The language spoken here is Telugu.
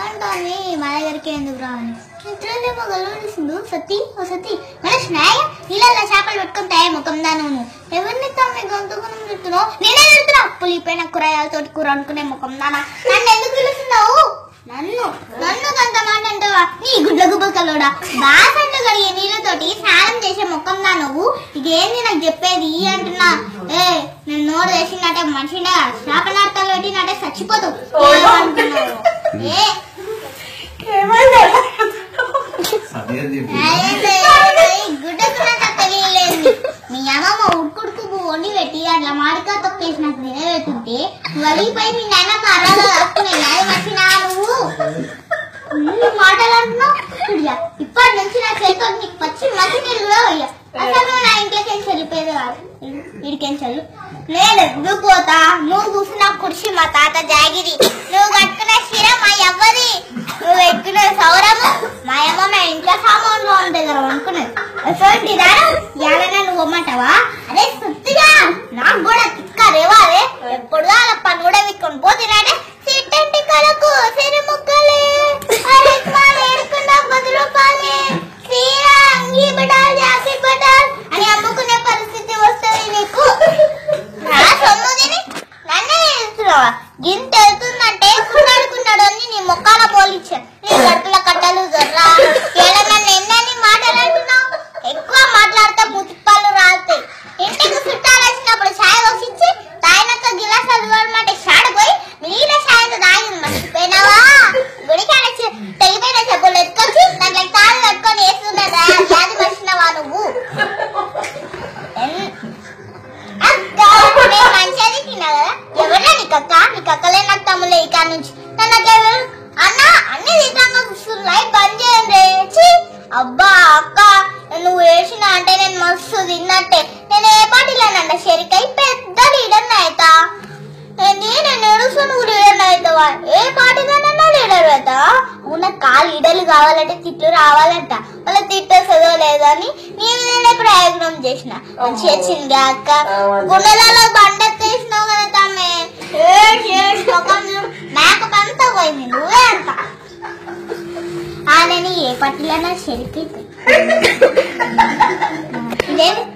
అంటాను మా దగ్గరికి ఎందుకు రావని నిద్రలేమో గలవడిసిండు సతీ ఓ సతీ మన స్నాయ నీళ్ళల్లో చేపలు పెట్టుకుని తాయ ముఖం దాను ఎవరిని తమ్మి గొంతుకుని చెప్తున్నావు నేనే చెప్తున్నా పులిపోయిన కూరగాయలతో కూర అనుకునే ముఖం దానా నన్ను ఎందుకు పిలుస్తున్నావు నన్ను నన్ను కొంత మాట అంటావా నీ గుడ్ల గుబ్బకలోడా బాసంట కలిగే నీళ్ళతోటి స్నానం చేసే ముఖం దా నువ్వు ఇదేంది నాకు చెప్పేది అంటున్నా ఏ నేను నోరు వేసినట్టే మనిషినే శాపనార్థాలు పెట్టినట్టే చచ్చిపోతావు ఏమంటున్నావు? ఏ గుడ్డకున్నా తెలియలేదు మీ అమ్మమ్మ ఉడుకుడుకు వండి పెట్టి అట్లా మాడికా తొక్కేసినట్టు నిలబెట్టుంటే వలిపోయి మీ నాన్న కర్రలో దాక్కునే అది మర్చినా నువ్వు నువ్వు మాట్లాడుతున్నావు చూడియా ఇప్పటి నుంచి నా చేతితో నీకు పచ్చి మసి నీళ్ళు కూడా పోయ్యా అసలు నువ్వు నా ఇంట్లోకి వెళ్ళిపోయేది కాదు ఇడికేం చల్లు నేను ఎందుకు పోతా నువ్వు కూర్చున్న కుర్చీ మా తాత జాగిరి నువ్వు కట్టుకున్న చీర మా ఎవ్వది నువ్వు ఎక్కిన సౌరము మా అమ్మ మా ఇంట్లో సామాన్లు ఉన్న దగ్గర అనుకున్నది అసలు ఎలాగైనా నువ్వు అమ్మంటావా అదే సుత్తిగా నాకు కూడా తిక్క రేవాలే ఎప్పుడు అలా పని కూడా విక్కొని పోతున్నాడే సిట్టంటి కలకు సిరి ముక్కలే అరే మాల ఏడుకున్న పది రూపాయలే చీర అంగి బటాల్ జాకెట్ బటాల్ అని అమ్ముకునే పరిస్థితి వస్తుంది నీకు నా సొమ్ము తిని నన్నే చేస్తున్నావా గింత వెళ్తుందంటే కున్నాడుకున్నాడు అని నీ మొక్కాల పోలిచ్చా నీ కడుపుల కట్టలు జర్రా ఏడ నన్ను ఎన్నని మాటలు అంటున్నావు ఎక్కువ మాట్లాడితే ముతిప్పాలు రాలుతాయి ఇంటికి చుట్టాలు వచ్చినప్పుడు ఛాయ్ వచ్చిచ్చి తాగినాక గిలాస్ అడగమంటే షాడ పోయి నీళ్ళ ఛాయ్ తాగింది మర్చిపోయినావా గుడికాడ తెగిపోయిన చెప్పులు ఎత్తుకొచ్చి దాంట్లో తాళి కట్టుకొని వేస్తుందా వ్యాధి మర్చినావా నువ్వు ఎన్- అక్క, నేను మంచిగా తిన్నా కదా ఎవరా నీకు అక్క నీకు అక్కలే నాకు తమ్ములే ఇక నుంచి నాకెవరు అన్న అన్ని తింటాను లైట్ బంద్ చేయండి ఛీ! అబ్బా అక్క నువ్వు వేసిన అంటే నేను మస్తు తిన్నట్టే నేను ఏ పాటిలేనంట షరికై పెద్ద లీడర్ అవుతా నేను నడుస్తూ నువ్వు లీడర్ అవుతావా ఏ పాటిలోనన్నా లీడర్ అవుతా ఉన్న కా లీడర్లు కావాలంటే తిట్లు రావాలంట వాళ్ళ తిట్టే చదవలేదని నీ మీదనే ప్రయోజనం చేసిన మంచి వచ్చింది అక్క గుండెలలో బండెత్తేసినావు కదా తమ్మే ఏడ్చి ఏడ్చి ముఖం చూడు మేకప్ అంతా పోయింది నువ్వే అంత ఆనని ఏ పట్టిలైనా చెరిపి ఇదేమి